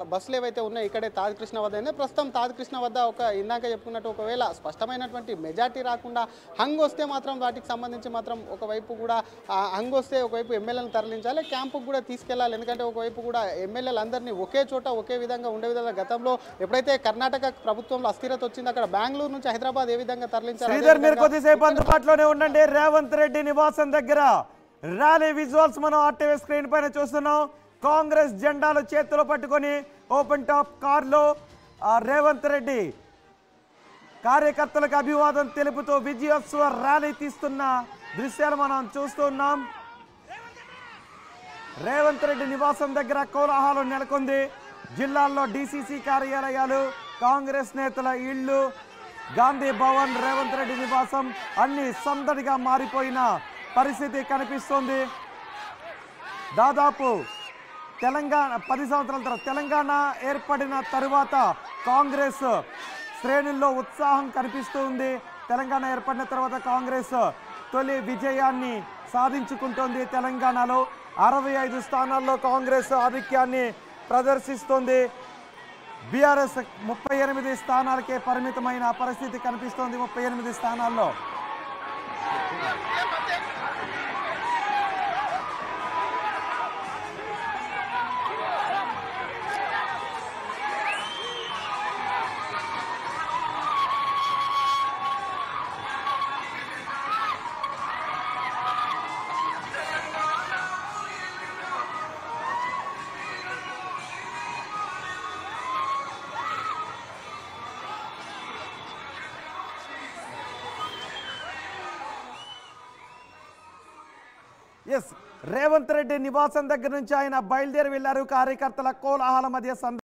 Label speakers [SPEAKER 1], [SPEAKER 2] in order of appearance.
[SPEAKER 1] బస్సులు ఏవైతే ఉన్నాయో ఇక్కడే తాజ్ కృష్ణ వద్ద ఉంది. ప్రస్తుతం తాజ్ కృష్ణ వద్ద ఒక ఇందాక చెప్పుకున్నట్టు ఒకవేళ స్పష్టమైనటువంటి మెజార్టీ రాకుండా హంగ్ వస్తే మాత్రం వాటికి సంబంధించి మాత్రం ఒకవైపు కూడా ఆ, హంగ్ వస్తే ఒకవైపు ఎమ్మెల్యేలను తరలించాలి క్యాంపుకు కూడా తీసుకెళ్లాలి ఎందుకంటే ఒకవైపు కూడా ఎమ్మెల్యేలు అందరినీ ఒకే చోట ఒకే విధంగా ఉండే విధంగా గతంలో ఎప్పుడైతే కర్ణాటక ప్రభుత్వంలో అస్థిరత వచ్చిందో అక్కడ బెంగళూరు నుంచి హైదరాబాద్ ఏ విధంగా తరలించారు అదే
[SPEAKER 2] శ్రీధర్ మీరు
[SPEAKER 1] విధంగా
[SPEAKER 2] కొద్దిసేపు అందుబాటులోనే ఉండండి రేవంత్ రెడ్డి నివాసం దగ్గర ర్యాలీ విజువల్స్ మనం ఆర్టీవీ స్క్రీన్ పైన చూస్తున్నాం కాంగ్రెస్ జెండాలు చేతిలో పట్టుకొని ఓపెన్ టాప్ కార్లో ఆ, రేవంత్ రెడ్డి కార్యకర్తలకు అభివాదం తెలుపుతూ విజయోత్సవ ర్యాలీ తీస్తున్న దృశ్యాలు మనం చూస్తున్నాం రేవంత్ రెడ్డి నివాసం దగ్గర కోలాహలం నెలకొంది జిల్లాల్లో డీసీసీ కార్యాలయాలు కాంగ్రెస్ నేతల ఇళ్ళు గాంధీ భవన్ రేవంత్ రెడ్డి నివాసం అన్ని సందడిగా మారిపోయిన పరిస్థితి కనిపిస్తోంది దాదాపు తెలంగాణ పది సంవత్సరాల తర్వాత తెలంగాణ ఏర్పడిన తరువాత కాంగ్రెస్ శ్రేణుల్లో ఉత్సాహం కనిపిస్తూ ఉంది తెలంగాణ ఏర్పడిన తర్వాత కాంగ్రెస్ తొలి విజయాన్ని సాధించుకుంటోంది తెలంగాణలో అరవై ఐదు స్థానాల్లో కాంగ్రెస్ ఆధిక్యాన్ని ప్రదర్శిస్తోంది బీఆర్ఎస్ ముప్పై ఎనిమిది స్థానాలకే పరిమితమైన పరిస్థితి కనిపిస్తోంది ముప్పై ఎనిమిది స్థానాల్లో ఎస్ రేవంత్ రెడ్డి నివాసం దగ్గర నుంచి ఆయన బయలుదేరి వెళ్లారు కార్యకర్తల కోలాహల మధ్య సంద